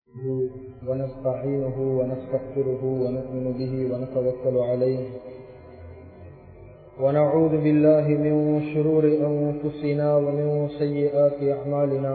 ونستعينه ونستغفره ونؤمن به ونتوكل عليه ونعوذ بالله من شرور أنفسنا ومن سيئات أعمالنا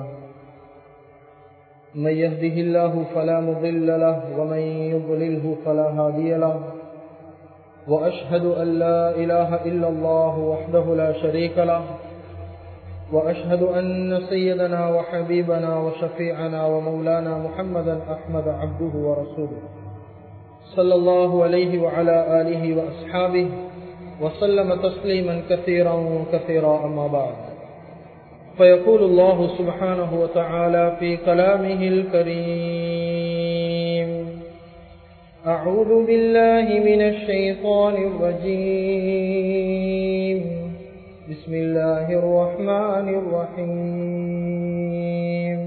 من يهده الله فلا مضل له ومن يضلله فلا هادي له وأشهد أن لا إله إلا الله وحده لا شريك له وأشهد أن سيدنا وحبيبنا وشفيعنا ومولانا محمدا أحمد عبده ورسوله صلى الله عليه وعلى آله وأصحابه وسلم تسليما كثيرا كثيرا أما بعد فيقول الله سبحانه وتعالى في كلامه الكريم أعوذ بالله من الشيطان الرجيم بسم الله الرحمن الرحيم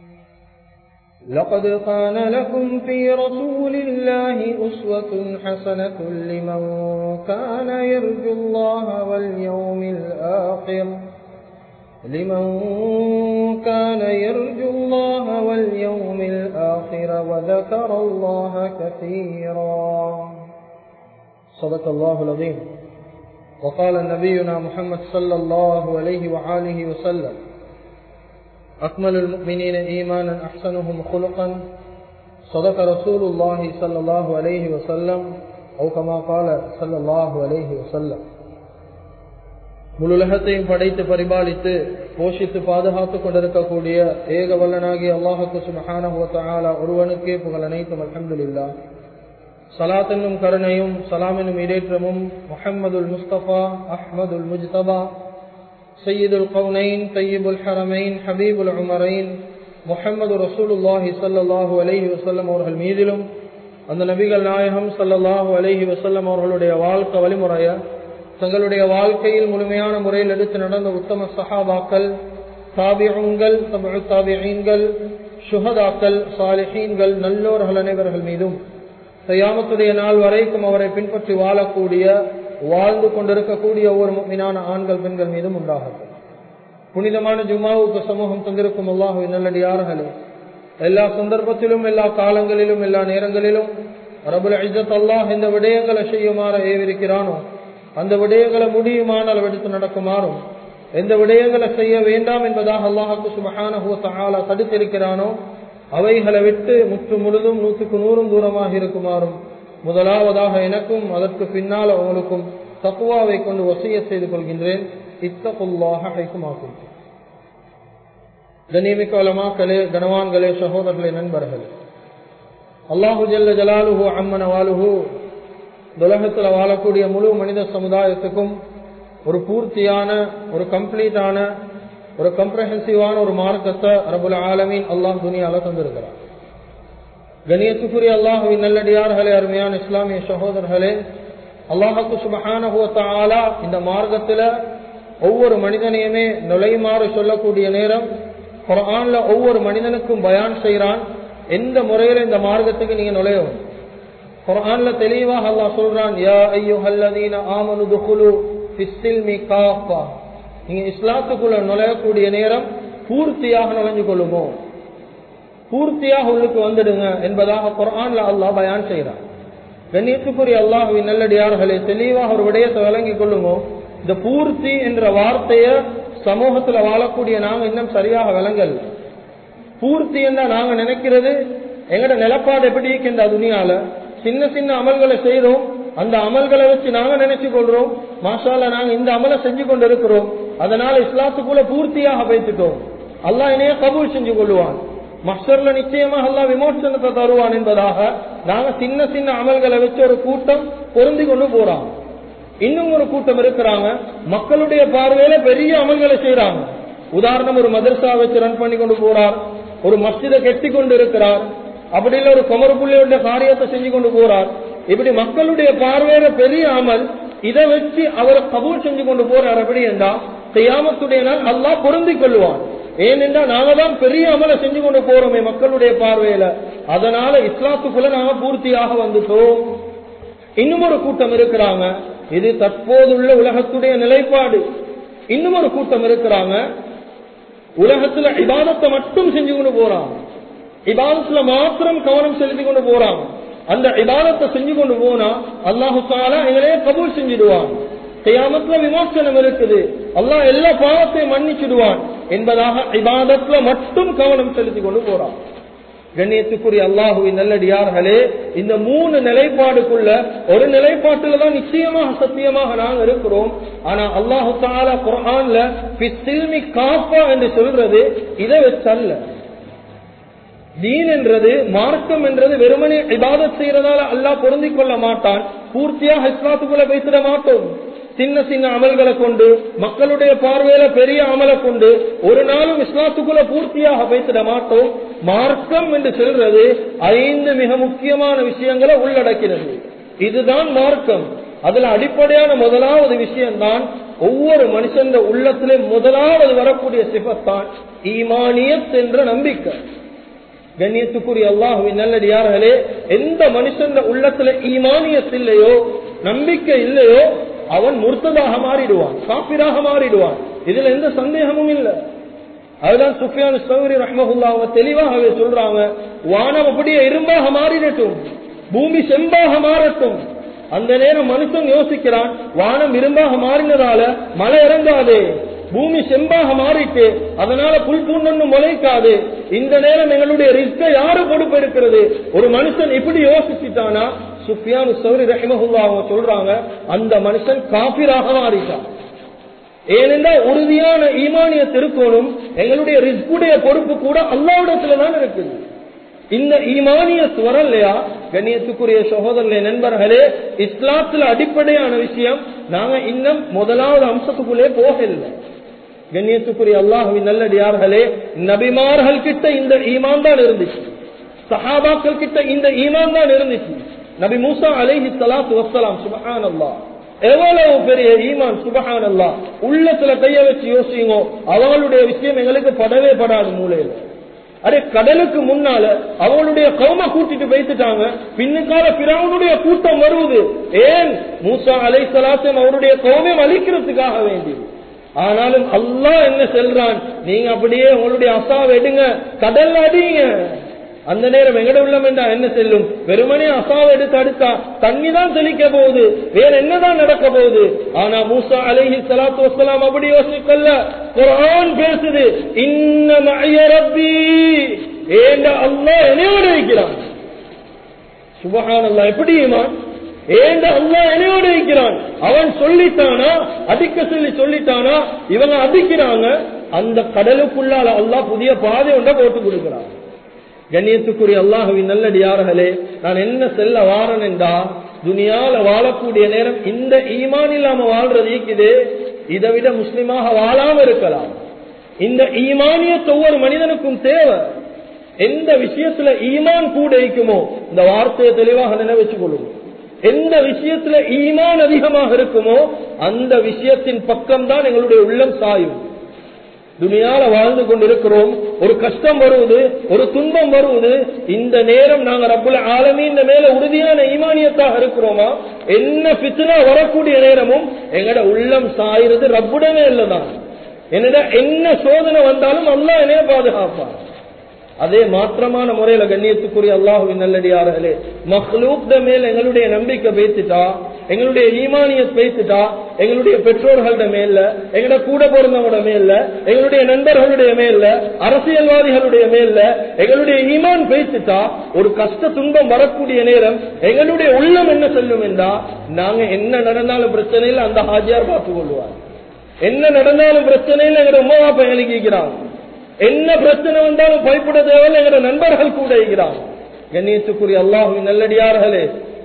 لقد كان لكم في رسول الله أسوة حسنة لمن كان يرجو الله واليوم الآخر لمن كان يرجو الله واليوم الآخر وذكر الله كثيرا صدق الله العظيم وقال نبينا محمد صلى الله عليه وآله وسلم أكمل المؤمنين إيمانا أحسنهم خلقا صدق رسول الله صلى الله عليه وسلم أو كما قال صلى الله عليه وسلم முழுலகத்தையும் படைத்து பரிபாலித்து போஷித்து பாதுகாத்து கொண்டிருக்கக்கூடிய ஏக வல்லனாகி அல்லாஹுக்கு சுமஹான ஒருவனுக்கே புகழ் அனைத்தும் அலமதுல்லா சலாத்தென்னும் கருணையும் சலாமெனும் இடேற்றமும் முஹம்மதுல் முஸ்தபா அஹ்மதுல் முஜ்தபா சையீதுல் கவுனைன் தையீபுல் ஹரமைன் ஹபீபுல் உமரைன் முஹம்மது ரசூலுல்லாஹி சல்லாஹூ அலஹி வசல்லம் அவர்கள் மீதிலும் அந்த நபிகள் நாயகம் சல்லல்லாஹூ அலஹி வசல்லம் அவர்களுடைய வாழ்க்கை வழிமுறைய தங்களுடைய வாழ்க்கையில் முழுமையான முறையில் எடுத்து நடந்த உத்தம சஹாபாக்கள் தாபியங்கள் தாபியங்கள் சுஹதாக்கள் சாலிஹீன்கள் நல்லோர்கள் அனைவர்கள் மீதும் சயாமத்துடைய நாள் வரைக்கும் அவரை பின்பற்றி வாழக்கூடிய வாழ்ந்து கொண்டிருக்கக்கூடிய ஒவ்வொரு மீனான ஆண்கள் பெண்கள் மீதும் உண்டாகட்டும் புனிதமான ஜுமாவுக்கு சமூகம் தந்திருக்கும் அல்லாஹு நல்லடியார்களே எல்லா சந்தர்ப்பத்திலும் எல்லா காலங்களிலும் எல்லா நேரங்களிலும் ரபுல் இஜத் அல்லாஹ் இந்த விடயங்களை செய்யுமாறு ஏவிருக்கிறானோ அந்த விடயங்களை முடியுமான அளவெடுத்து நடக்குமாறும் எந்த விடயங்களை செய்ய வேண்டாம் என்பதாக அல்லாஹுக்கு சுபஹான தடுத்திருக்கிறானோ அவைகளை விட்டு முற்று முழுதும் நூற்றுக்கு நூறும் தூரமாக இருக்குமாறும் முதலாவதாக எனக்கும் அதற்கு பின்னால் அவங்களுக்கும் தக்குவாவை கொண்டு வசிய செய்து கொள்கின்றேன் இத்தகுல்லாக கைக்குமாக்கும் கனிமிக்க வளமாக்களே கனவான்களே சகோதரர்களே நண்பர்களே அல்லாஹு ஜல்ல ஜலாலுஹு அம்மன வாலுஹு உலகத்தில் வாழக்கூடிய முழு மனித சமுதாயத்துக்கும் ஒரு பூர்த்தியான ஒரு கம்ப்ளீட்டான ஒரு கம்ப்ரஹென்சிவான ஒரு மார்க்கத்தை ரபுல் ஆலமீன் அல்லாஹ் துனியால தந்திருக்கிறார் கணியத்துக்குரிய அல்லாஹுவின் நல்லடியார்களே அருமையான இஸ்லாமிய சகோதரர்களே அல்லாஹுக்கு சுபஹானஹுவத்தாலா இந்த மார்க்கத்துல ஒவ்வொரு மனிதனையுமே நுழைமாறு சொல்லக்கூடிய நேரம் குரான்ல ஒவ்வொரு மனிதனுக்கும் பயான் செய்யறான் எந்த முறையில இந்த மார்க்கத்துக்கு நீங்க நுழையவும் குரான்ல தெளிவாக அல்லாஹ் சொல்றான் யா ஐயுஹல்லதீன ஆமனு துகுலு ஃபிஸ்ஸில்மி காஃபா நீங்க இஸ்லாத்துக்குள்ள நுழையக்கூடிய நேரம் பூர்த்தியாக நுழைஞ்சு கொள்ளுமோ பூர்த்தியாக உள்ளுக்கு வந்துடுங்க என்பதாக குரான்ல அல்லாஹ் பயான் செய்யறான் கண்ணியத்துக்குரிய அல்லாஹுவின் நல்லடியார்களே தெளிவாக ஒரு விடயத்தை விளங்கி கொள்ளுமோ இந்த பூர்த்தி என்ற வார்த்தைய சமூகத்துல வாழக்கூடிய நாங்க இன்னும் சரியாக விளங்கல் பூர்த்தி என்ன நாங்க நினைக்கிறது எங்கட நிலப்பாடு எப்படி இருக்கின்ற துணியால சின்ன சின்ன அமல்களை செய்யறோம் அந்த அமல்களை வச்சு நாங்க நினைச்சு கொள்றோம் மாஷால நாங்க இந்த அமலை செஞ்சு கொண்டு இருக்கிறோம் அதனால இஸ்லாத்துக்குள்ள பூர்த்தியாக வைத்துட்டோம் அல்லாஹ் இணைய கபூல் செஞ்சு கொள்ளுவான் மஸ்டர்ல நிச்சயமாக அல்லா விமோசனத்தை தருவான் என்பதாக நாங்க சின்ன சின்ன அமல்களை வச்சு ஒரு கூட்டம் பொருந்தி கொண்டு போறாங்க இன்னும் ஒரு கூட்டம் இருக்கிறாங்க மக்களுடைய பார்வையில பெரிய அமல்களை செய்யறாங்க உதாரணம் ஒரு மதரசா வச்சு ரன் பண்ணி கொண்டு போறார் ஒரு மஸ்ஜிதை கெட்டி கொண்டு இருக்கிறார் அப்படி இல்ல ஒரு குமர புள்ளியோட காரியத்தை செஞ்சு கொண்டு போறார் இப்படி மக்களுடைய பார்வையில பெரிய அமல் இதை வச்சு அவரை கபூல் செஞ்சு கொண்டு போறார் அப்படி என்றா செய்யாமத்துடைய நாள் அல்லா பொருந்தி கொள்வான் ஏனென்றா நாங்க தான் பெரிய அமலை செஞ்சு கொண்டு போறோமே மக்களுடைய பார்வையில அதனால இஸ்லாத்துக்குள்ள நாங்க பூர்த்தியாக வந்துட்டோம் இன்னும் ஒரு கூட்டம் இருக்கிறாங்க இது தற்போதுள்ள உலகத்துடைய நிலைப்பாடு இன்னும் ஒரு கூட்டம் இருக்கிறாங்க உலகத்துல இபாதத்தை மட்டும் செஞ்சு கொண்டு போறாங்க இபாதத்துல மாத்திரம் கவனம் செலுத்தி கொண்டு போறாங்க அந்த இபாதத்தை செஞ்சு கொண்டு போனா அல்லாஹு தாலா எங்களையே கபூல் செஞ்சிடுவான் கியாமத்துல விமோசனம் இருக்குது அல்லாஹ் எல்லா பாவத்தையும் மன்னிச்சிடுவான் என்பதாக இபாதத்துல மட்டும் கவனம் செலுத்தி கொண்டு போறான் கண்ணியத்துக்குரிய அல்லாஹுவின் நல்லடியார்களே இந்த மூணு நிலைப்பாடுக்குள்ள ஒரு நிலைப்பாட்டுல தான் நிச்சயமாக சத்தியமாக நாங்க இருக்கிறோம் ஆனா அல்லாஹு தாலா குரான்ல பிஸ்தில்மி காப்பா என்று சொல்றது இதை வச்சல்ல தீன் என்றது மார்க்கம் என்றது வெறுமனே இபாதத் செய்யறதால அல்லாஹ் பொருந்திக் கொள்ள மாட்டான் பூர்த்தியாக இஸ்லாத்துக்குள்ள பேசிட மாட்டோம் சின்ன சின்ன அமல்களை கொண்டு மக்களுடைய பார்வையில பெரிய அமலை கொண்டு ஒரு நாளும் இஸ்லாத்துக்குள்ள பூர்த்தியாக பேசிட மாட்டோம் மார்க்கம் என்று சொல்றது ஐந்து மிக முக்கியமான விஷயங்களை உள்ளடக்கிறது இதுதான் மார்க்கம் அதுல அடிப்படையான முதலாவது விஷயம்தான் ஒவ்வொரு மனுஷன் உள்ளத்திலே முதலாவது வரக்கூடிய சிபத்தான் ஈமானியத் என்ற நம்பிக்கை கண்ணியத்துக்குரிய அல்லாஹுவின் நல்லடியார்களே எந்த மனுஷன் உள்ளத்துல ஈமானியத் இல்லையோ நம்பிக்கை இல்லையோ அவன் முர்த்ததாக மாறிடுவான் காப்பிராக மாறிடுவான் இதுல எந்த சந்தேகமும் இல்லை அதுதான் சுஃபியான் சௌரி ரஹ்மஹுல்லா அவங்க தெளிவாகவே சொல்றாங்க வானம் அப்படியே இரும்பாக மாறிடட்டும் பூமி செம்பாக மாறட்டும் அந்த நேரம் மனுஷன் யோசிக்கிறான் வானம் இரும்பாக மாறினதால மழை இறங்காதே பூமி செம்பாக மாறிட்டு அதனால புல் பூண்டு முளைக்காது இந்த நேரம் எங்களுடைய ரிஸ்க யாரு பொறுப்பெடுக்கிறது ஒரு மனுஷன் இப்படி யோசிச்சுட்டானா சுஃபியான் சௌரி ரஹிமஹுல்லா அவங்க சொல்றாங்க அந்த மனுஷன் காபிராக மாறிட்டான் ஏனென்றால் உறுதியான ஈமானிய திருக்கோணும் எங்களுடைய ரிஸ்குடைய பொறுப்பு கூட அல்லாவிடத்துலதான் இருக்குது இந்த ஈமானிய ஸ்வரம் இல்லையா கண்ணியத்துக்குரிய சகோதரர்களே நண்பர்களே இஸ்லாத்துல அடிப்படையான விஷயம் நாங்க இன்னும் முதலாவது அம்சத்துக்குள்ளே போகவில்லை கண்ணியத்துக்குரிய அல்லாஹுவின் நல்லடியார்களே நபிமார்கள் கிட்ட இந்த ஈமான் தான் இருந்துச்சு சஹாபாக்கள் கிட்ட இந்த ஈமான் தான் இருந்துச்சு நபி மூசா அலைஹி சலாத்து வசலாம் சுபஹான் அல்லா எவ்வளவு பெரிய ஈமான் சுபஹான் அல்லா உள்ளத்துல கைய வச்சு யோசிங்க அவங்களுடைய விஷயம் எங்களுக்கு படவே படாது மூலையில அரே கடலுக்கு முன்னால அவங்களுடைய கௌம கூட்டிட்டு வைத்துட்டாங்க பின்னுக்கால பிறவனுடைய கூட்டம் வருவது ஏன் மூசா அலை சலாத்தம் அவருடைய கௌமம் அழிக்கிறதுக்காக வேண்டியது ஆனாலும் அல்லாஹ் என்ன செல்றான் நீங்க அப்படியே உங்களுடைய அசாவை எடுங்க கடல்ல அடிங்க அந்த நேரம் எங்கட உள்ளம் என்றா என்ன செல்லும் வெறுமனே அசாவை எடுத்து அடுத்தா தண்ணி தான் தெளிக்க போகுது வேற என்னதான் நடக்க போகுது ஆனா மூசா அலைஹி சலாத்து வசலாம் அப்படி யோசிக்கல்ல குரான் பேசுது இன்ன மய ரப்பி ஏண்ட அல்லாஹ் என்னையோட இருக்கிறான் சுபஹான் அல்லா எப்படி ஈமான் ஏண்ட அல்லாஹ் என்னையோட இருக்கிறான் அவன் சொல்லிட்டானா அடிக்க சொல்லி சொல்லிட்டானா இவங்க அடிக்கிறாங்க அந்த கடலுக்குள்ளால அல்லாஹ் புதிய பாதை ஒன்றை போட்டு கொடுக்கிறான் கண்ணியத்துக்குரிய அல்லாஹுவின் நல்லடியார்களே நான் என்ன செல்ல வாரன் என்றா துனியால வாழக்கூடிய நேரம் இந்த ஈமான் இல்லாம வாழ்றது இருக்குது இதை விட முஸ்லிமாக வாழாம இருக்கலாம் இந்த ஈமானியத்தை ஒவ்வொரு மனிதனுக்கும் தேவை எந்த விஷயத்துல ஈமான் கூட இருக்குமோ இந்த வார்த்தையை தெளிவாக நினைவச்சுக் கொள்ளும் எந்த விஷயத்துல ஈமான் அதிகமாக இருக்குமோ அந்த விஷயத்தின் பக்கம் தான் எங்களுடைய உள்ளம் சாயும் துணியால வாழ்ந்து கொண்டிருக்கிறோம் ஒரு கஷ்டம் வருவது ஒரு துன்பம் வருவது இந்த நேரம் நாங்க ரப்புல ஆலமீன் மேல உறுதியான ஈமானியத்தாக இருக்கிறோமா என்ன பித்னா வரக்கூடிய நேரமும் எங்கட உள்ளம் சாயிறது ரப்புடனே இல்லதான் என்னடா என்ன சோதனை வந்தாலும் அல்லா என்னைய பாதுகாப்பான் அதே மாற்றமான முறையில கண்ணியத்துக்குரிய அல்லாஹுவின் நல்லடியார்களே மஹ்லூக் மேல் எங்களுடைய நம்பிக்கை பேசிட்டா எங்களுடைய ஈமானிய பேசிட்டா எங்களுடைய பெற்றோர்களோட மேல எங்கட கூட பிறந்தவங்களோட மேல எங்களுடைய நண்பர்களுடைய மேல அரசியல்வாதிகளுடைய மேல எங்களுடைய ஈமான் பேசிட்டா ஒரு கஷ்ட துன்பம் வரக்கூடிய நேரம் எங்களுடைய உள்ளம் என்ன சொல்லும் என்றா நாங்க என்ன நடந்தாலும் பிரச்சனையில் அந்த ஹாஜியார் பார்த்துக் கொள்வார் என்ன நடந்தாலும் பிரச்சனையில் எங்க உமா பாப்பா எங்களுக்கு இருக்கிறாங்க என்ன பிரச்சனை வந்தாலும் பயப்பட தேவையில்லை எங்க நண்பர்கள் கூட இருக்கிறாங்க கண்ணியத்துக்குரிய அல்லாஹுவின் நல்லடியார்களே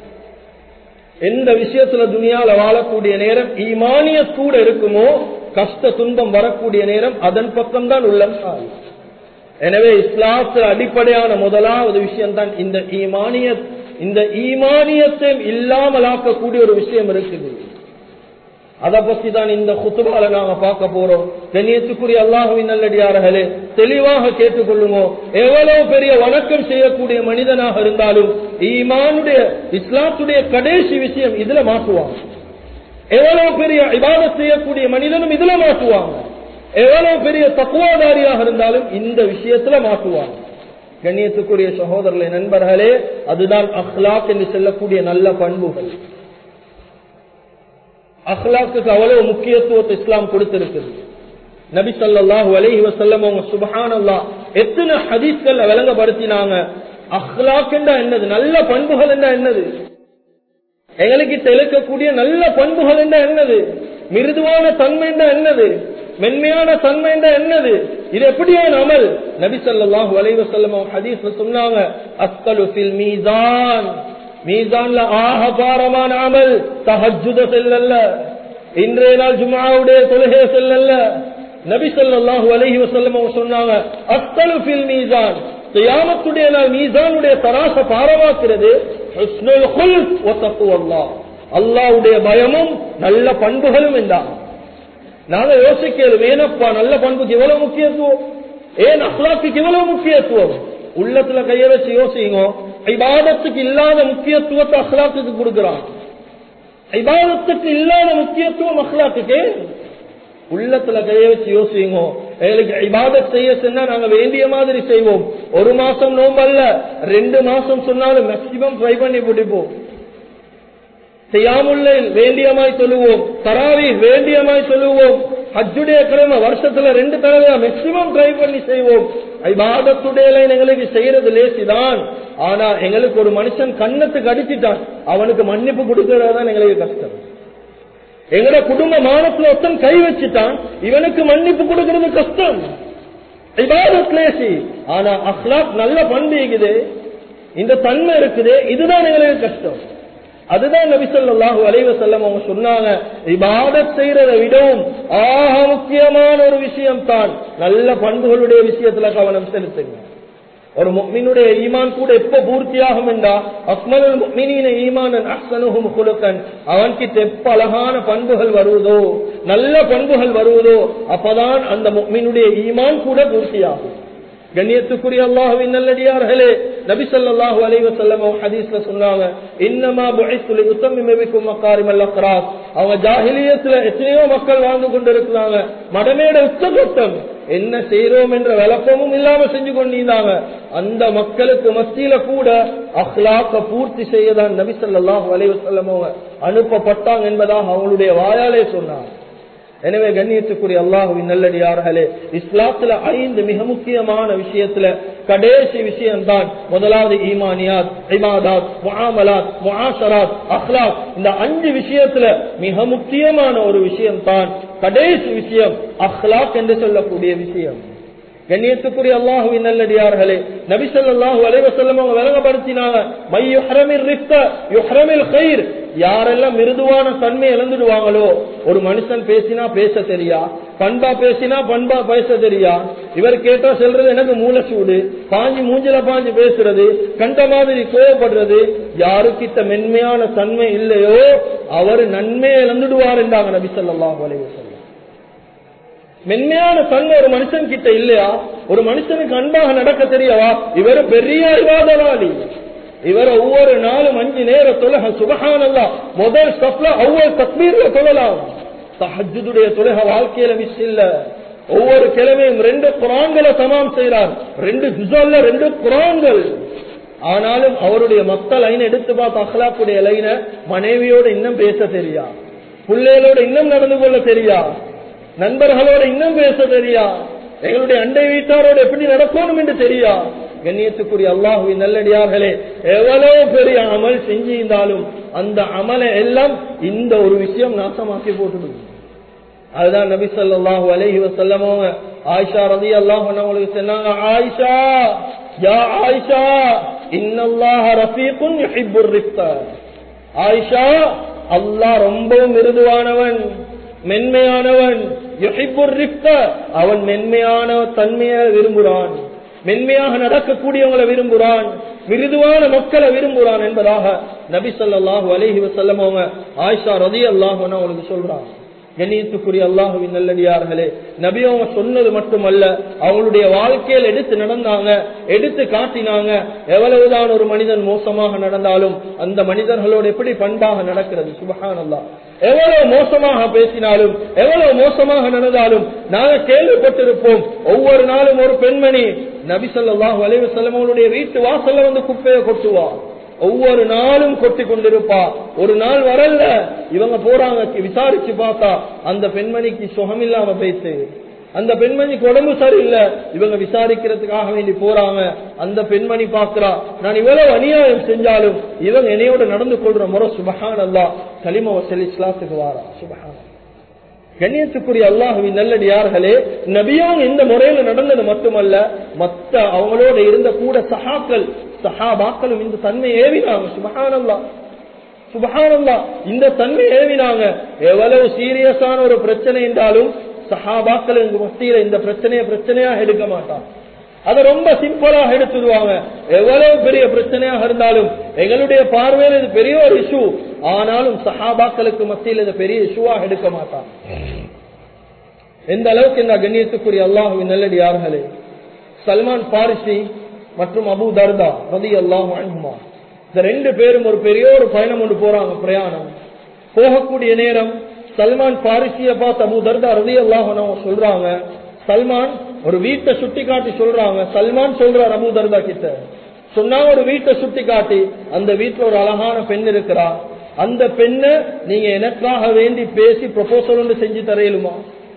எந்த விஷயத்துல துணியால வாழக்கூடிய நேரம் ஈமானிய கூட இருக்குமோ கஷ்ட துன்பம் வரக்கூடிய நேரம் அதன் பக்கம் தான் உள்ளம் சாய் எனவே இஸ்லாத்துல அடிப்படையான முதலாவது விஷயம் தான் இந்த ஈமானிய இந்த ஈமானியத்தை இல்லாமலாக்கக்கூடிய ஒரு விஷயம் இருக்குது அதை பத்தி தான் இந்த குத்துபால நாம பார்க்க போறோம் கண்ணியத்துக்குரிய அல்லாஹுவின் நல்லடியார்களே தெளிவாக கேட்டுக்கொள்ளுமோ எவ்வளவு பெரிய வணக்கம் செய்யக்கூடிய மனிதனாக இருந்தாலும் ஈமானுடைய இஸ்லாத்துடைய கடைசி விஷயம் இதுல மாற்றுவாங்க எவ்வளவு பெரிய இபாதத் செய்யக்கூடிய மனிதனும் இதுல மாற்றுவாங்க எவ்வளவு பெரிய தக்குவாதாரியாக இருந்தாலும் இந்த விஷயத்துல மாற்றுவாங்க கண்ணியத்துக்குரிய சகோதரர்களை நண்பர்களே அதுதான் அஹ்லாக் என்று சொல்லக்கூடிய நல்ல பண்புகள் அஹ்லாக்குக்கு அவ்வளவு முக்கியத்துவத்தை இஸ்லாம் கொடுத்திருக்குது நபி ஸல்லல்லாஹு அலைஹி வஸல்லம் அவங்க சுப்ஹானல்லாஹ் எத்தனை ஹதீஸ்கள் விளங்கப்படுத்தினாங்க அஹ்லாக் என்றா என்னது நல்ல பண்புகள் என்றா என்னது எங்களுக்கு தெளிக்கக்கூடிய நல்ல பண்புகள் என்றா என்னது மிருதுவான தன்மை என்றா என்னது மென்மையான தன்மை என்றா என்னது இது எப்படியான அமல் நபி ஸல்லல்லாஹு அலைஹி வஸல்லம் அவங்க ஹதீஸ்ல சொன்னாங்க அஸ்கலு ஃபில் மீசான் மீசான்ல ஆக பாரமான அமல் தஹஜ்ஜுத செல்லல்ல இன்றைய நாள் ஜும்ஆவுடைய தொழுகை செல்லல்ல நபி ஸல்லல்லாஹு அலைஹி வஸல்லம் அவங்க சொன்னாங்க அஸ்கலு ஃபில் மீசான் கியாமத்துடைய நாள் மீசானுடைய தராச பாரமாக்குறது ஹுஸ்னுல் குல்க் வ தக்வல்லாஹ் அல்லாஹ்வுடைய பயமும் நல்ல பண்புகளும் என்றாங்க நாங்க யோசிக்கிறோம் ஏனப்பா நல்ல பண்புக்கு எவ்வளவு முக்கியத்துவம் ஏன் அஹ்லாக்கு இவ்வளவு முக்கியத்துவம் உள்ளத்துல கைய வச்சு யோசிங்க ஐபாதத்துக்கு இல்லாத முக்கியத்துவத்தை அஹ்லாக்குக்கு கொடுக்கிறான் ஐபாதத்துக்கு இல்லாத முக்கியத்துவம் அஹ்லாக்குக்கு உள்ளத்துல கைய வச்சு யோசிங்க எங்களுக்கு இபாதத் செய்ய சொன்னா நாங்க வேண்டிய மாதிரி செய்வோம் ஒரு மாசம் நோம்பு அல்ல ரெண்டு மாசம் சொன்னாலும் மேக்சிமம் ட்ரை பண்ணி பிடிப்போம் செய்யாமுல்ல வேண்டியமாய் சொல்லுவோம் தராவி வேண்டியமாய் சொல்லுவோம் ஹஜ்ஜுடைய கிழமை வருஷத்துல ரெண்டு தடவை மேக்சிமம் ட்ரை பண்ணி செய்வோம் ஐபாதத்துடைய எங்களுக்கு செய்யறது லேசிதான் ஆனா எங்களுக்கு ஒரு மனுஷன் கண்ணத்துக்கு அடிச்சிட்டான் அவனுக்கு மன்னிப்பு கொடுக்கறதுதான் எங்களுக்கு கஷ்டம் எங்கட குடும்ப மானத்துல ஒருத்தன் கை வச்சுட்டான் இவனுக்கு மன்னிப்பு கொடுக்கிறது கஷ்டம் இபாதத் லேசி ஆனா அஹ்லாக் நல்ல பண்பு இருக்குது இந்த தன்மை இருக்குது இதுதான் எங்களுக்கு கஷ்டம் அதுதான் நபி ஸல்லல்லாஹு அலைஹி வஸல்லம் அவங்க சொன்னாங்க இபாதத் செய்யறதை விடவும் ஆக முக்கியமான ஒரு விஷயம் தான் நல்ல பண்புகளுடைய விஷயத்துல கவனம் செலுத்துங்க ஒரு முக்மினுடைய ஈமான் கூட எப்ப பூர்த்தியாகும் என்றா அக்மலுல் முக்மினீன ஈமானன் அஹ்சனுஹும் குலுக்கன் அவன்கிட்ட எப்ப அழகான பண்புகள் வருவதோ நல்ல பண்புகள் வருவதோ அப்பதான் அந்த முக்மினுடைய ஈமான் கூட பூர்த்தியாகும் கண்ணியத்துக்குரிய அல்லாஹுவின் நல்லடியார்களே நபி ஸல்லல்லாஹு அலைஹி வஸல்லம் ஹதீஸ்ல சொன்னாங்க இன்னமா புஇஸ்து லியுத்தம்மிம பிக்கும் மகாரிமல் அக்ராஸ் அவங்க ஜாஹிலியத்துல எத்தனையோ மக்கள் வாழ்ந்து கொண்டிருக்கிறாங்க மடமேட உச்சகட்டம் என்ன செய்யறோம் என்ற விளக்கமும் இல்லாம செஞ்சு கொண்டிருந்தாங்க அந்த மக்களுக்கு மத்தியில கூட அஹ்லாக்க பூர்த்தி செய்யதான் நபி ஸல்லல்லாஹு அலைஹி வஸல்லம் அவங்க அனுப்பப்பட்டாங்க என்பதாக அவங்களுடைய வாயாலே சொன்னாங்க எனவே கண்ணியத்துக்குரிய அல்லாஹுவின் நல்லடியார்களே இஸ்லாத்துல ஐந்து மிக முக்கியமான விஷயத்துல கடைசி விஷயம்தான் முதலாவது ஈமானியாத் இமாதாத் முஆமலாத் முஆஷராத் அஹ்லாக் இந்த அஞ்சு விஷயத்துல மிக முக்கியமான ஒரு விஷயம் தான் கடைசி விஷயம் அஹ்லாக் என்று சொல்லக்கூடிய விஷயம் கண்ணியத்துக்குரிய அல்லாஹுவின் நல்லடியார்களே நபி ஸல்லல்லாஹு அலைஹி வஸல்லம் அவங்க விளங்கப்படுத்தினாங்க மை யுஹ்ரமில் ரிஃப்க யுஹ்ரமில் கைர் யாரெல்லாம் மிருதுவான தன்மை இழந்துடுவாங்களோ ஒரு மனுஷன் பேசினா பேச தெரியா பண்பா பேசினா பண்பா பேச தெரியா இவர் கேட்டா சொல்றது எனக்கு மூலச்சூடு பாஞ்சு மூஞ்சில பாஞ்சு பேசுறது கண்ட மாதிரி கோவப்படுறது யாருக்கிட்ட மென்மையான தன்மை இல்லையோ அவர் நன்மையை இழந்துடுவார் என்றாங்க நபி ஸல்லல்லாஹு அலைஹி வஸல்லம் மென்மையான தன்மை ஒரு மனுஷன் கிட்ட இல்லையா ஒரு மனுஷனுக்கு அன்பாக நடக்க தெரியவா இவர் பெரிய அறிவாதவாளி இவர் ஒவ்வொரு நாளும் அஞ்சு நேர தொலக சுபகானல்லா முதல் ஸ்டப்ல ஒவ்வொரு தக்பீர்ல தொழலாம் தஹஜுடைய தொலக வாழ்க்கையில மிஸ் இல்ல ஒவ்வொரு கிழமையும் ரெண்டு குரான்களை தமாம் செய்யறார் ரெண்டு ஜுசல்ல ரெண்டு குரான்கள் ஆனாலும் அவருடைய மத்த லைன் எடுத்து பார்த்து அஹ்லாக்குடைய லைன மனைவியோட இன்னும் பேச தெரியா பிள்ளைகளோட இன்னும் நடந்து கொள்ள தெரியா நண்பர்களோட இன்னும் பேச தெரியா எங்களுடைய அண்டை வீட்டாரோட எப்படி நடக்கணும் என்று தெரியா கண்ணியத்துக்குரிய அல்லாஹுவின் நல்லடியார்களே எவ்வளவு பெரிய அமல் செஞ்சிருந்தாலும் அந்த அமலை எல்லாம் இந்த ஒரு விஷயம் நாசமாக்கி போட்டுடுது அதுதான் நபி ஸல்லல்லாஹு அலைஹி வஸல்லம் ஆயிஷா ரலியல்லாஹு அன்ஹா அவங்களுக்கு சொன்னாங்க ஆயிஷா யா ஆயிஷா இன்னல்லாஹ ரஃபீகுன் யுஹிப்புர் ரிஃப்க ஆயிஷா அல்லாஹ் ரொம்பவும் மிருதுவானவன் மென்மையானவன் யுஹிப்புர் ரிஃப்க அவன் மென்மையான தன்மையை விரும்புகிறான் மென்மையாக நடக்கக்கூடியவங்களை விரும்புகிறான் மிருதுவான மக்களை விரும்புகிறான் என்பதாக நபி ஸல்லல்லாஹு அலைஹி வஸல்லம் அவங்க ஆயிஷா ரலியல்லாஹு அன்ஹா அவங்களுக்கு சொல்றாங்க கண்ணியத்துக்குரிய அல்லாஹுவின் நல்லடியார்களே நபி அவங்க சொன்னது மட்டுமல்ல அவங்களுடைய வாழ்க்கையில் எடுத்து நடந்தாங்க எடுத்து காட்டினாங்க எவ்வளவுதான் ஒரு மனிதன் மோசமாக நடந்தாலும் அந்த மனிதர்களோடு எப்படி பண்பாக நடக்கிறது சுபஹான் அல்லா எவ்வளவு மோசமாக பேசினாலும் எவ்வளவு மோசமாக நடந்தாலும் நாங்க கேள்விப்பட்டிருப்போம் ஒவ்வொரு நாளும் ஒரு பெண்மணி நபி ஸல்லல்லாஹு அலைஹி வஸல்லம் அவருடைய வீட்டு வாசல்ல வந்து குப்பையை கொட்டுவா ஒவ்வொரு நாளும் கொட்டி கொண்டிருப்பா ஒரு நாள் வரல இவங்க போறாங்க விசாரிச்சு பார்த்தா அந்த பெண்மணிக்கு சுகமில்லாம பேசு அந்த பெண்மணிக்கு உடம்பு சரியில்லை இவங்க விசாரிக்கிறதுக்காக வேண்டி போறாங்க அந்த பெண்மணி பாக்குறா நான் இவ்வளவு அநியாயம் செஞ்சாலும் இவங்க என்னையோட நடந்து கொள்ற முறை சுபஹான் அல்லா கலிம வசல் இஸ்லாத்துக்கு வாரா சுபஹான் கண்ணியத்துக்குரிய அல்லாஹுவின் நல்லடியார்களே நபியாங்க இந்த முறையில நடந்தது மட்டுமல்ல மத்த அவங்களோட இருந்த கூட சஹாக்கள் சஹாபாக்களும் இந்த தன்மை ஏவினாங்க சுபஹானல்லா சுபஹானல்லா இந்த தன்மை ஏவினாங்க எவ்வளவு சீரியஸான ஒரு பிரச்சனை என்றாலும் சஹாபாக்கள் எங்க மத்தியில இந்த பிரச்சனையை பிரச்சனையா எடுக்க மாட்டான் அதை ரொம்ப சிம்பிளாக எடுத்துடுவாங்க எவ்வளவு பெரிய பிரச்சனையாக இருந்தாலும் எங்களுடைய பார்வையில் இது பெரிய ஒரு இஷ்யூ ஆனாலும் சஹாபாக்களுக்கு மத்தியில் இது பெரிய இஷ்யூவாக எடுக்க மாட்டான் எந்த அளவுக்கு இந்த கண்ணியத்துக்குரிய அல்லாஹுவின் நல்லடியார்களே சல்மான் பாரிசி மற்றும் அபு தர்தா ரதி அல்லாஹ் அனுமா இந்த ரெண்டு பேரும் ஒரு பெரிய ஒரு பயணம் கொண்டு போறாங்க பிரயாணம் போகக்கூடிய நேரம் சல்மான் பாரிசிய பார்த்து அபு தர்தா ரதி அல்லாஹ் சொல்றாங்க சல்மான் ஒரு வீட்டை சுட்டி காட்டி சொல்றாங்க சல்மான் சொல்றார் அபு தர்தா கிட்ட சொன்னா ஒரு வீட்டை சுட்டி காட்டி அந்த வீட்டுல ஒரு அழகான பெண் இருக்கிறா அந்த பெண்ணை நீங்க எனக்காக வேண்டி பேசி ப்ரொபோசல் ஒன்று செஞ்சு தரையிலுமா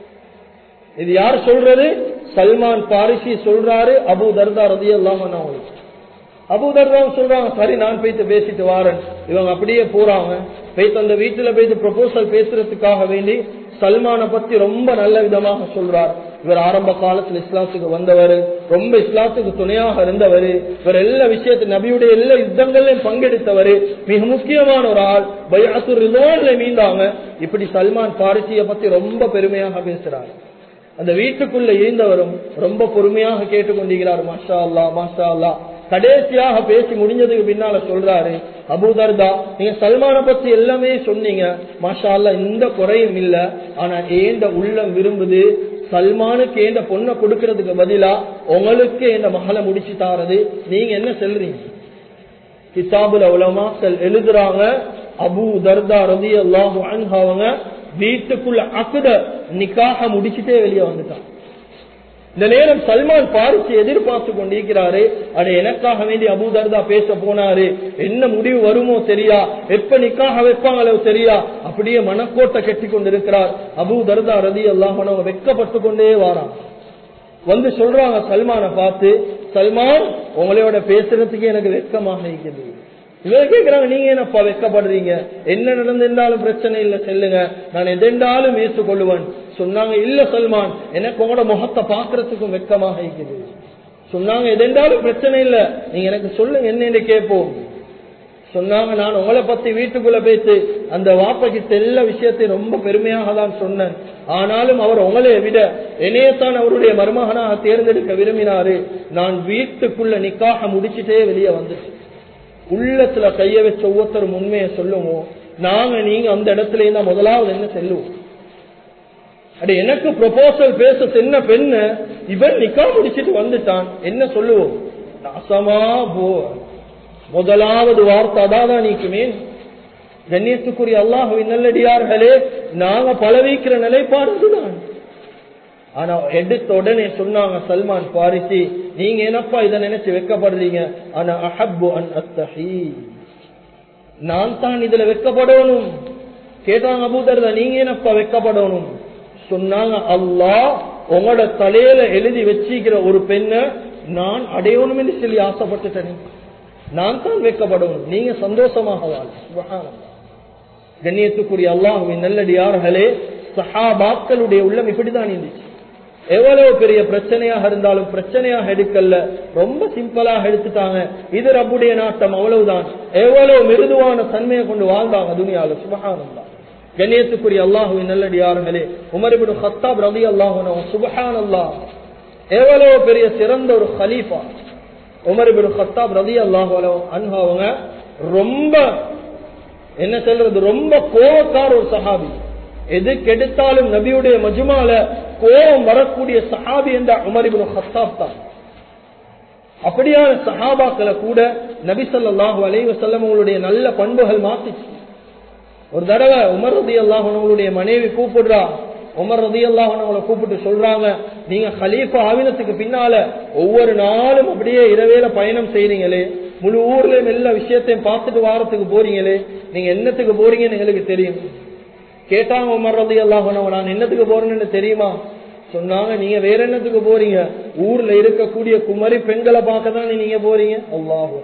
இது யார் சொல்றது சல்மான் பாரிசி சொல்றாரு அபு தர்தா ரதி அல்லாம அபு தர்தா சொல்றாங்க சரி நான் போயிட்டு பேசிட்டு வாரேன் இவங்க அப்படியே போறாங்க போயிட்டு அந்த வீட்டுல போயிட்டு ப்ரொபோசல் பேசுறதுக்காக வேண்டி சல்மான பத்தி ரொம்ப நல்ல விதமாக சொல்றார் இவர் ஆரம்ப காலத்துல இஸ்லாத்துக்கு வந்தவர் ரொம்ப இஸ்லாத்துக்கு துணையாக இருந்தவர் இவர் எல்லா விஷயத்து நபியுடைய எல்லா யுத்தங்களையும் பங்கெடுத்தவர் மிக முக்கியமான ஒரு ஆள் பயாசுர் ரிதோன்ல மீண்டாங்க இப்படி சல்மான் பாரிசிய பத்தி ரொம்ப பெருமையாக பேசுறார் அந்த வீட்டுக்குள்ள இருந்தவரும் ரொம்ப பொறுமையாக கேட்டுக்கொண்டிருக்கிறார் மாஷா அல்லா மாஷா அல்லா கடைசியாக பேசி முடிஞ்சதுக்கு பின்னால சொல்றாரு அபுதர்தா நீங்க சல்மான பத்தி எல்லாமே சொன்னீங்க மாஷா அல்லா எந்த குறையும் இல்ல ஆனா ஏந்த உள்ளம் விரும்புது சல்மானுக்கு ஏந்த பொண்ணை கொடுக்கறதுக்கு பதிலா உங்களுக்கு இந்த மகளை முடிச்சு தாரது நீங்க என்ன சொல்றீங்க கிதாபுல உலமாக்கள் எழுதுறாங்க அபு தர்தா ரதி அல்லாஹு அவங்க வீட்டுக்குள்ள அக்குத நிக்காக முடிச்சுட்டே வெளியே வந்துட்டான் இந்த நேரம் சல்மான் பாரிச்சு எதிர்பார்த்து கொண்டிருக்கிறாரு அட எனக்காக வேண்டி அபூதர்தா பேச போனாரு என்ன முடிவு வருமோ தெரியா எப்ப நிக்காக வைப்பாங்களோ தெரியா அப்படியே மனக்கோட்டை கட்டி கொண்டிருக்கிறார் அபூதர்தா ரதி அல்லாஹ் வெக்கப்பட்டு கொண்டே வாரான் வந்து சொல்றாங்க சல்மானை பார்த்து சல்மான் உங்களோட பேசுறதுக்கு எனக்கு வெக்கமாக இருக்குது இவங்க கேட்கிறாங்க நீங்க என்னப்பா வெக்கப்படுறீங்க என்ன நடந்திருந்தாலும் பிரச்சனை இல்ல செல்லுங்க நான் எதெண்டாலும் ஏற்றுக்கொள்ளுவேன் சொன்னாங்க இல்ல சல்மான் எனக்கு உங்களோட முகத்தை பாக்குறதுக்கும் வெக்கமாக இருக்குது சொன்னாங்க எதெண்டாலும் பிரச்சனை இல்ல நீங்க எனக்கு சொல்லுங்க என்னன்னு கேட்போம் சொன்னாங்க நான் உங்களை பத்தி வீட்டுக்குள்ள பேசி அந்த வாப்பகிட்ட எல்லா விஷயத்தையும் ரொம்ப பெருமையாக தான் சொன்னேன் ஆனாலும் அவர் உங்களை விட என்னையத்தான் அவருடைய மருமகனாக தேர்ந்தெடுக்க விரும்பினாரு நான் வீட்டுக்குள்ள நிக்காக முடிச்சுட்டே வெளியே வந்துட்டேன் உள்ளத்துல கைய வச்ச ஒவ்வொருத்தரும் உண்மையை சொல்லுவோம் நாங்க நீங்க அந்த இடத்துல இருந்தா முதலாவது என்ன செல்லுவோம் அட எனக்கு ப்ரொபோசல் பேச சென்ன பெண்ணு இவன் நிக்கா முடிச்சிட்டு வந்துட்டான் என்ன சொல்லுவோம் நாசமா போ முதலாவது வார்த்தை அதான் நீக்குமே கண்ணியத்துக்குரிய அல்லாஹுவின் நல்லடியார்களே நாங்க பலவிக்கிற நிலைப்பாடு அதுதான் ஆனா எடுத்த உடனே சொன்னாங்க சல்மான் பாரிசி நீங்க என்னப்பா இதை நினைச்சு வைக்கப்படுறீங்க ஆனா அஹப்பு அன் அத்தஹி நான் தான் இதுல வைக்கப்படணும் கேட்டாங்க அபூதர்தா நீங்க என்னப்பா வைக்கப்படணும் சொன்னாங்க அல்லாஹ் உங்களோட தலையில எழுதி வச்சிக்கிற ஒரு பெண்ணை நான் அடையணும் என்று சொல்லி ஆசைப்பட்டுட்டேன் நான் தான் வைக்கப்படணும் நீங்க சந்தோஷமாக வாழ் கண்ணியத்துக்குரிய அல்லாஹுவின் நல்லடியார்களே சஹாபாக்களுடைய உள்ளம் இப்படிதான் இருந்துச்சு எவ்வளவு பெரிய பிரச்சனையாக இருந்தாலும் பிரச்சனையாக எடுக்கல ரொம்ப சிம்பிளாக எடுத்துட்டாங்க இது ரப்புடைய நாட்டம் அவ்வளவுதான் எவ்வளவு மிருதுவான தன்மையை கொண்டு வாழ்ந்தாங்க துணியால சுபகானந்தா கண்ணியத்துக்குரிய அல்லாஹுவின் நல்லடியார்களே உமரிபின் ஹத்தாப் ரவி அல்லாஹுனோ சுபஹான் அல்லாஹ் எவ்வளவு பெரிய சிறந்த ஒரு ஹலீஃபா உமரிபின் ஹத்தாப் ரவி அல்லாஹு அன்ஹாவங்க ரொம்ப என்ன சொல்றது ரொம்ப கோவக்கார ஒரு சஹாபி எது கெடுத்தாலும் நபியுடைய மஜுமால கோபம் வரக்கூடிய சஹாபி என்ற உமரிபின் ஹத்தாப் தான் அப்படியான சஹாபாக்களை கூட நபி சொல்லாஹு அலைவ செல்லம் உங்களுடைய நல்ல பண்புகள் மாத்திச்சு ஒரு தடவை உமர் ரதி அல்லாஹனுடைய மனைவி கூப்பிடுறா உமர் ரதி அல்லாஹனவங்களை கூப்பிட்டு சொல்றாங்க நீங்க ஹலீஃபா ஆவினத்துக்கு பின்னால ஒவ்வொரு நாளும் அப்படியே இரவேல பயணம் செய்றீங்களே முழு ஊர்லயும் எல்லா விஷயத்தையும் பார்த்துட்டு வாரத்துக்கு போறீங்களே நீங்க என்னத்துக்கு போறீங்கன்னு எங்களுக்கு தெரியும் கேட்டாங்க உமர் ரதி அல்லாஹனவ நான் என்னத்துக்கு போறேன்னு தெரியுமா சொன்னாங்க நீங்க வேற என்னத்துக்கு போறீங்க ஊர்ல இருக்கக்கூடிய குமரி பெண்களை பார்க்க தான் நீங்க போறீங்க அல்லாஹோ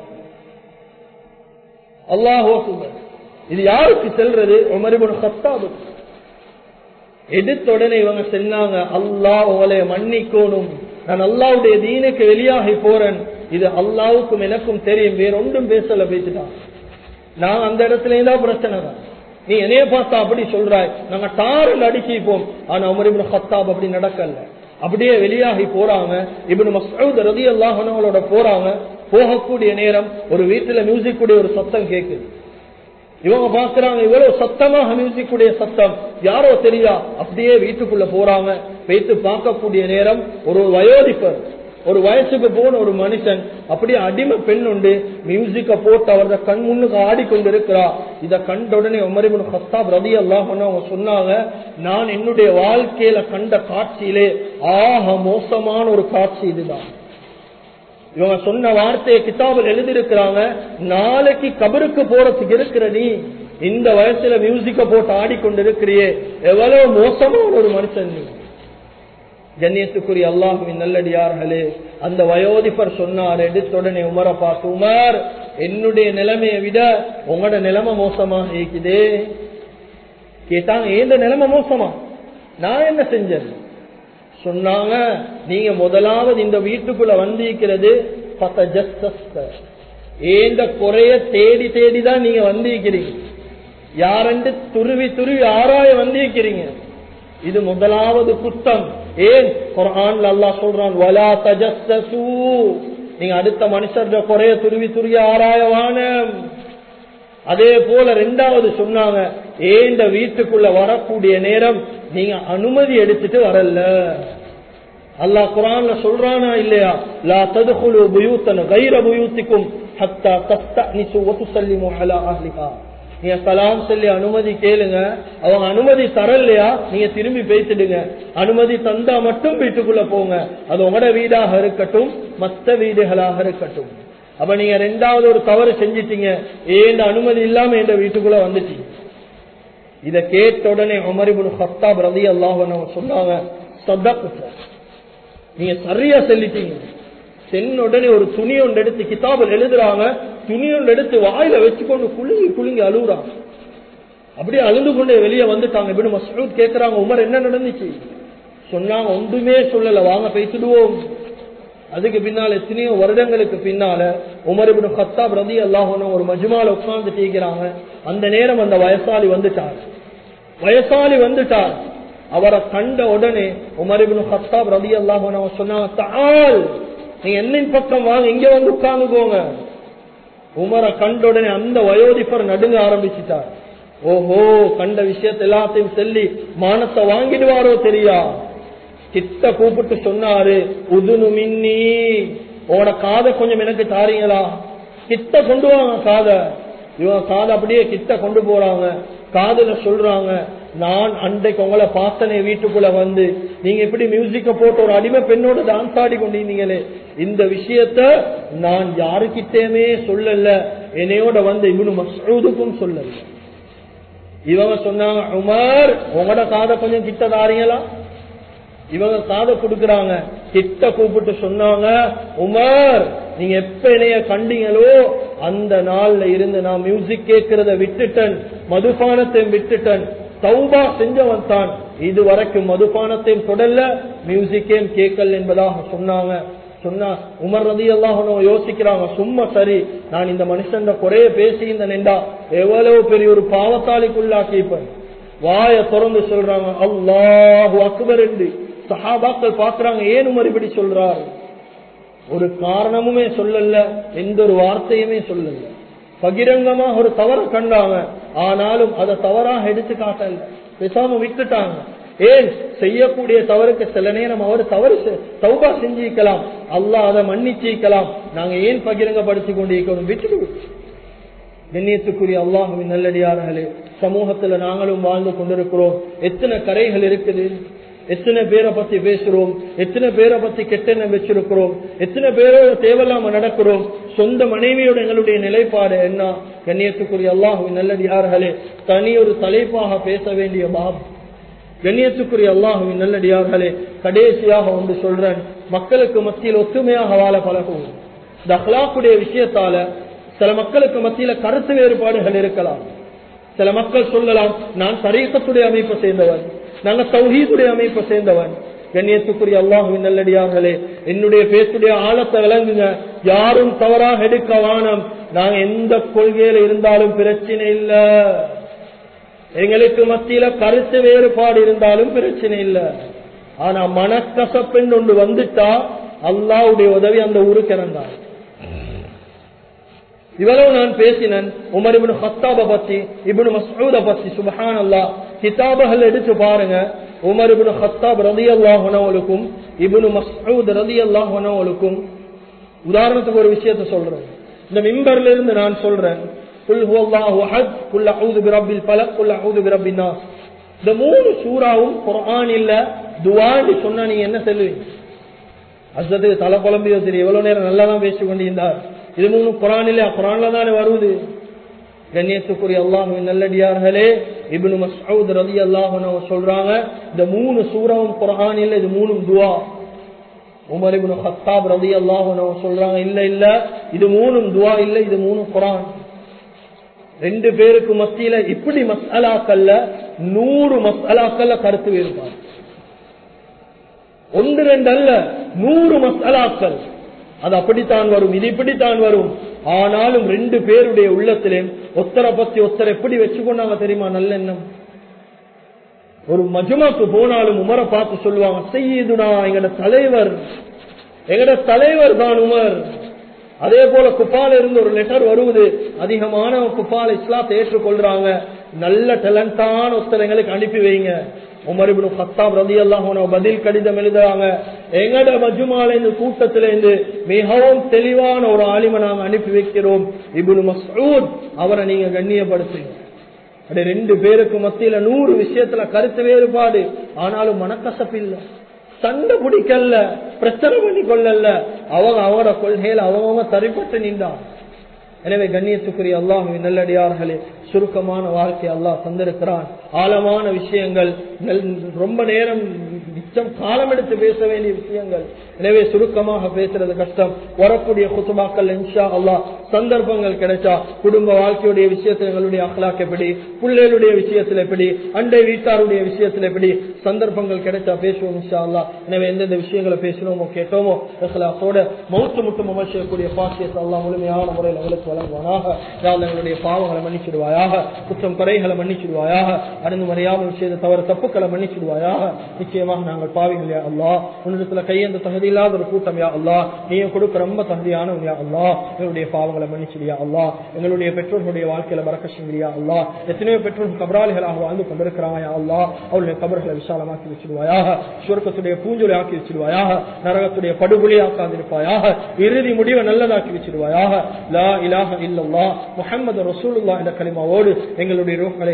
அல்லாஹோ இது யாருக்கு செல்றது உமரிபுன் சத்தாபு எடுத்த உடனே இவங்க சொன்னாங்க அல்லாஹ் உங்களை மன்னிக்கணும் நான் அல்லாவுடைய தீனுக்கு வெளியாகி போறேன் இது அல்லாவுக்கும் எனக்கும் தெரியும் வேற ஒன்றும் பேசல பேசிட்டான் நான் அந்த இடத்துல தான் பிரச்சனை தான் நீ என்னைய பார்த்தா அப்படி சொல்றாய் நாங்க டாரில் அடிச்சிப்போம் ஆனா உமர் இப்னு ஹத்தாப் அப்படி நடக்கல அப்படியே வெளியாகி போறாங்க இப்னு மசூத் ரதி அல்லாஹனோட போறாங்க போகக்கூடிய நேரம் ஒரு வீட்டுல மியூசிக் கூடிய ஒரு சத்தம் கேக்குது இவங்க பாக்குறாங்க இவ்வளவு சத்தமாக மியூசிக் உடைய சத்தம் யாரோ தெரியா அப்படியே வீட்டுக்குள்ள போறாங்க வைத்து பார்க்கக்கூடிய நேரம் ஒரு வயோதிப்பர் ஒரு வயசுக்கு போன ஒரு மனுஷன் அப்படியே அடிமை பெண் உண்டு மியூசிக்க போட்டு அவரது கண் முன்னுக்கு ஆடிக்கொண்டு இருக்கிறா இத கண்ட உடனே உமரிபுன் ஹத்தாப் ரதி அல்லாஹ் அவங்க சொன்னாங்க நான் என்னுடைய வாழ்க்கையில கண்ட காட்சியிலே ஆக மோசமான ஒரு காட்சி இதுதான் இவங்க சொன்ன வார்த்தையை கிதாபில் எழுதியிருக்கிறாங்க நாளைக்கு கபருக்கு போறதுக்கு இருக்கிற நீ இந்த வயசுல மியூசிக்க போட்டு ஆடிக்கொண்டிருக்கிறியே எவ்வளவு மோசமான ஒரு மனுஷன் நீ கண்ணியத்துக்குரிய அல்லாஹுவின் நல்லடியார்களே அந்த வயோதிபர் சொன்னார் எடுத்த உடனே உமரை பார்த்து உமர் என்னுடைய நிலைமையை விட உங்களோட நிலைமை மோசமாக இருக்குதே கேட்டாங்க ஏந்த நிலைமை மோசமா நான் என்ன செஞ்சேன் சொன்னாங்க நீங்க முதலாவது இந்த வீட்டுக்குள்ள வந்திருக்கிறது ஏந்த குறைய தேடி தேடி தான் நீங்க வந்திருக்கிறீங்க யாரென்று துருவி துருவி ஆராய வந்திருக்கிறீங்க இது முதலாவது குத்தம் ஏன் குரான் அல்லா சொல்றான் வலா தஜஸ்ஸு நீங்க அடுத்த மனுஷர்ட குறைய துருவி துருவி ஆராயவான அதே போல ரெண்டாவது சொன்னாங்க ஏந்த வீட்டுக்குள்ள வரக்கூடிய நேரம் நீங்க அனுமதி எடுத்துட்டு வரல அல்லாஹ் குரான்ல சொல்றானா இல்லையா லா ததுகுலு புயூத்தன் கைர புயூத்திக்கும் ஹத்தா தஸ்தனிசு வதுசல்லிமு அலா அஹ்லிஹா நீங்க சலாம் சொல்லி அனுமதி கேளுங்க அவங்க அனுமதி தரலையா நீங்க திரும்பி பேசிடுங்க அனுமதி தந்தா மட்டும் வீட்டுக்குள்ள போங்க அது உங்களோட வீடாக இருக்கட்டும் மத்த வீடுகளாக இருக்கட்டும் அப்ப நீங்க ரெண்டாவது ஒரு தவறு செஞ்சிட்டீங்க ஏண்ட அனுமதி இல்லாம என்ற வீட்டுக்குள்ள வந்துட்டீங்க இத கேட்ட உடனே உமரிபுல் ஹத்தாப் ரதி அல்லாஹ் சொன்னாங்க சதக்கு நீங்க சரியா சொல்லிட்டீங்க சென்ன உடனே ஒரு துணி ஒன்று எடுத்து கிதாபில் எழுதுறாங்க துணி ஒன்று எடுத்து வாயில வச்சுக்கொண்டு குலுங்கி குலுங்கி அழுகுறாங்க அப்படியே அழுந்து கொண்டே வெளியே வந்துட்டாங்க இப்படி மசூத் கேட்கிறாங்க உமர் என்ன நடந்துச்சு சொன்னாங்க ஒன்றுமே சொல்லல வாங்க பேசிடுவோம் அதுக்கு பின்னால எத்தனையோ வருடங்களுக்கு பின்னால உமர் இபின் ஹத்தாப் ரதி அல்லாஹனும் ஒரு மஜ்மால உட்கார்ந்து கேட்கிறாங்க அந்த நேரம் அந்த வயசாளி வந்துட்டார் வயசாளி வந்துட்டார் அவரை கண்ட உடனே உமர் இபின் ஹத்தாப் ரதி அல்லாஹன் சொன்னாங்க தாள் நீங்க என்னின் பக்கம் வாங்க இங்க வந்து உட்கார்ந்துக்கோங்க உமரை கண்ட உடனே அந்த வயோதிபர் நடுங்க ஆரம்பிச்சுட்டார் ஓஹோ கண்ட விஷயத்தை எல்லாத்தையும் சொல்லி மானத்தை வாங்கிடுவாரோ தெரியா கிட்ட கூப்பிட்டு சொன்னாரு உதுனு மின்னி உங்களோட காதை கொஞ்சம் எனக்கு தாரீங்களா கிட்ட கொண்டு வாங்க காதை இவன் காதை அப்படியே கிட்ட கொண்டு போறாங்க காதுல சொல்றாங்க நான் அன்றைக்கு உங்களை பார்த்தனே வீட்டுக்குள்ள வந்து நீங்க எப்படி மியூசிக்க போட்டு ஒரு அடிமை பெண்ணோட டான்ஸ் ஆடி கொண்டிருந்தீங்களே இந்த விஷயத்த நான் யாருக்கிட்டேயுமே சொல்லல என்னையோட வந்து இவனு மசூதுக்கும் சொல்லல இவங்க சொன்னாங்க உமர் உங்களோட காதை கொஞ்சம் கிட்ட தாரீங்களா இவங்க காதை கொடுக்கறாங்க கிட்ட கூப்பிட்டு சொன்னாங்க உமர் நீங்க எப்ப என்னைய கண்டீங்களோ அந்த நாள்ல இருந்து நான் மியூசிக் கேட்கறத விட்டுட்டேன் மதுபானத்தையும் விட்டுட்டேன் சௌபா செஞ்சவன் தான் இது வரைக்கும் மதுபானத்தையும் தொடரல மியூசிக்கையும் கேட்கல் என்பதாக சொன்னாங்க சொன்னா உமர் ரதி எல்லாம் யோசிக்கிறாங்க சும்மா சரி நான் இந்த மனுஷன் குறைய பேசியிருந்தேன்டா எவ்வளவு பெரிய ஒரு பாவத்தாளிக்குள்ளாக்கிப்பேன் வாய திறந்து சொல்றாங்க அல்லாஹு அக்பர் என்று சஹாபாக்கள் பாக்குறாங்க ஏன் உமர் இப்படி சொல்றாரு ஒரு காரணமுமே சொல்லல எந்த ஒரு வார்த்தையுமே சொல்லல பகிரங்கமாக ஒரு தவற கண்டாங்க ஆனாலும் அதை தவறாக எடுத்து காட்டல பேசாம விட்டுட்டாங்க ஏன் செய்யக்கூடிய தவறுக்கு சில நேரம் அவர் தவறு சௌபா செஞ்சிருக்கலாம் அல்லாஹ் அதை மன்னிச்சிருக்கலாம் நாங்க ஏன் பகிரங்கப்படுத்தி கொண்டிருக்கிறோம் விட்டுட்டு கண்ணியத்துக்குரிய அல்லாஹுவின் நல்லடியார்களே சமூகத்துல நாங்களும் வாழ்ந்து கொண்டிருக்கிறோம் எத்தனை கரைகள் இருக்குது எத்தனை பேரை பத்தி பேசுறோம் எத்தனை பேரை பத்தி கெட்டெண்ணம் வச்சிருக்கிறோம் எத்தனை பேரோட தேவையில்லாம நடக்கிறோம் சொந்த மனைவியோட எங்களுடைய நிலைப்பாடு என்ன கண்ணியத்துக்குரிய அல்லாஹுவின் நல்லடியார்களே தனி ஒரு தலைப்பாக பேச வேண்டிய பாப் கண்ணியத்துக்குரிய அல்லாஹுவின் நல்லடியார்களே கடைசியாக ஒன்று சொல்றேன் மக்களுக்கு மத்தியில் ஒத்துமையாக வாழ பழகுவோம் இந்த அஹ்லாக்குடைய விஷயத்தால சில மக்களுக்கு மத்தியில கருத்து வேறுபாடுகள் இருக்கலாம் சில மக்கள் சொல்லலாம் நான் தரீக்கத்துடைய அமைப்பை சேர்ந்தவன் நாங்க தௌஹீதுடைய அமைப்பை சேர்ந்தவன் கண்ணியத்துக்குரிய அல்லாஹுவின் நல்லடியார்களே என்னுடைய பேசுடைய ஆழத்தை விளங்குங்க யாரும் தவறாக எடுக்க வானம் நாங்க எந்த கொள்கையில இருந்தாலும் பிரச்சனை இல்ல எங்களுக்கு மத்தியில கருத்து வேறுபாடு இருந்தாலும் பிரச்சனை இல்ல ஆனா மனக்கசப்பெண் ஒன்று வந்துட்டா அல்லாவுடைய உதவி அந்த ஊருக்கு இறந்தார் இவ்வளவு நான் பேசினேன் உமர் இபின் ஹத்தாப பத்தி இபின் மசூத பத்தி சுபஹான் அல்லா கிதாபுகள் எடுத்து பாருங்க உமர் இபின் ஹத்தாப் ரதி அல்லாஹனவளுக்கும் இபின் மசூத் ரதி அல்லாஹனவளுக்கும் உதாரணத்துக்கு ஒரு விஷயத்த சொல்றேன் இந்த மிம்பர்ல இருந்து நான் சொல்றேன் குல் ஹுவல்லாஹு அஹத் குல் அஊது பிரப்பில் பலக் குல் அஊது பிரப்பின் நாஸ் இந்த மூணு சூறாவும் குர்ஆன் இல்ல துஆன்னு சொன்னா நீங்க என்ன சொல்லுவீங்க அசத்துக்கு தலை குழம்பியோ தெரியும் எவ்வளவு நேரம் நல்லா தான் பேசிக் கொண்டிருந்தார் இது மூணு குரான் இல்லையா குரான்ல தானே வருவது கண்ணியத்துக்குரிய அல்லாஹுவின் நல்லடியார்களே இப்னு மஸ்ஊத் ரதி அல்லாஹு சொல்றாங்க இந்த மூணு சூறாவும் குரான் இல்ல இது மூணும் துவா உமர் இப்னு ஹத்தாப் ரதி அல்லாஹு சொல்றாங்க இல்ல இல்ல இது மூணும் துவா இல்ல இது மூணும் குரான் ரெண்டு பேருக்கு மத்தியில இப்படி மசாலாக்கல்ல நூறு மசாலாக்கல்ல கருத்து வேறுபாடு ஒன்று ரெண்டு அல்ல நூறு மசாலாக்கள் அது அப்படித்தான் வரும் இது இப்படித்தான் வரும் ஆனாலும் ரெண்டு பேருடைய உள்ளத்திலே ஒத்தரை பத்தி ஒத்தரை எப்படி வச்சுக்கொண்டாங்க தெரியுமா நல்ல எண்ணம் ஒரு மஜுமாக்கு போனாலும் உமரை பார்த்து சொல்லுவாங்க செய்யுதுனா எங்கட தலைவர் எங்கட தலைவர் தான் உமர் அதே போல குப்பால இருந்து ஒரு லெட்டர் வருவது அதிகமான குப்பால இஸ்லாத்தை ஏற்றுக்கொள்றாங்க நல்ல டேலண்டான ஒருத்தரைங்களுக்கு அனுப்பி வைங்க உமர் இப்னு கத்தாப் ரதி அல்லாஹ் பதில் கடிதம் எழுதுறாங்க எங்கட மஜுமால இருந்து கூட்டத்தில இருந்து மிகவும் தெளிவான ஒரு ஆலிமை நாங்க அனுப்பி வைக்கிறோம் இப்னு மஸ்ஊத் அவரை நீங்க கண்ணியப்படுத்துங்க அப்படி ரெண்டு பேருக்கு மத்தியில நூறு விஷயத்துல கருத்து வேறுபாடு ஆனாலும் மனக்கசப்பு இல்லை சண்டை பிடிக்கல பிரச்சனை பண்ணி கொள்ளல அவங்க அவங்களோட கொள்கையில அவங்க சரிப்பட்டு நின்றான் எனவே கண்ணியத்துக்குரிய அல்லாஹுவின் நல்லடியார்களே சுருக்கமான வாழ்க்கை அல்லாஹ் தந்திருக்கிறான் ஆழமான விஷயங்கள் ரொம்ப நேரம் மிச்சம் காலம் எடுத்து பேச வேண்டிய விஷயங்கள் எனவே சுருக்கமாக பேசுறது கஷ்டம் வரக்கூடிய குத்துபாக்கள் இன்ஷா அல்லாஹ் சந்தர்ப்பங்கள் கிடைச்சா குடும்ப வாழ்க்கையுடைய விஷயத்தில் எங்களுடைய அஹ்லாக் எப்படி பிள்ளைகளுடைய விஷயத்தில் எப்படி அண்டை வீட்டாருடைய விஷயத்தில் எப்படி சந்தர்ப்பங்கள் கிடைச்சா பேசுவோம் இன்ஷா அல்லாஹ் எனவே எந்தெந்த விஷயங்களை பேசணுமோ கேட்டோமோ அஹ்லாக்கோட மௌத்து முட்டும் அமர்ச்சியக்கூடிய பாக்கியத்தை அல்லாஹ் முழுமையான முறையில் எங்களுக்கு வழங்குவானாக யாழ் எங்களுடைய பாவங்களை மன்னிச்சிடுவாயாக குற்றம் குறைகளை மன்னிச்சிடுவாயாக அறிந்து மறையாமல் விஷயத்தை தவறு தப்புக்களை மன்னிச்சிடுவாயாக நிச்சயமாக நாங்கள் பாவிகள் யா அல்லா உன்னிடத்துல கையெந்த தகுதி இல்லாத ஒரு கூட்டம் யா அல்லா நீயும் கொடுக்க ரொம்ப தகுதியான யா அல்லா எங்களுடைய பாவங்களை மன்னிச்சிடியா அல்லா எங்களுடைய பெற்றோர்களுடைய வாழ்க்கையில மறக்க செஞ்சியா அல்லா எத்தனையோ பெற்றோர்கள் கபராளிகளாக வாழ்ந்து கொண்டிருக்கிறாங்க யா அல்லா அவருடைய கபர்களை விசாலமாக்கி வச்சிருவாயாக சுவர்க்கத்துடைய பூஞ்சொலி ஆக்கி வச்சிருவாயாக நரகத்துடைய படுகொலி ஆக்காதிருப்பாயாக இறுதி முடிவை நல்லதாக்கி வச்சிருவாயாக லா இலாஹ இல்லல்லா முஹம்மது ரசூலுல்லாஹ் என்ற கலிமாவோடு எங்களுடைய ரூஹ்களை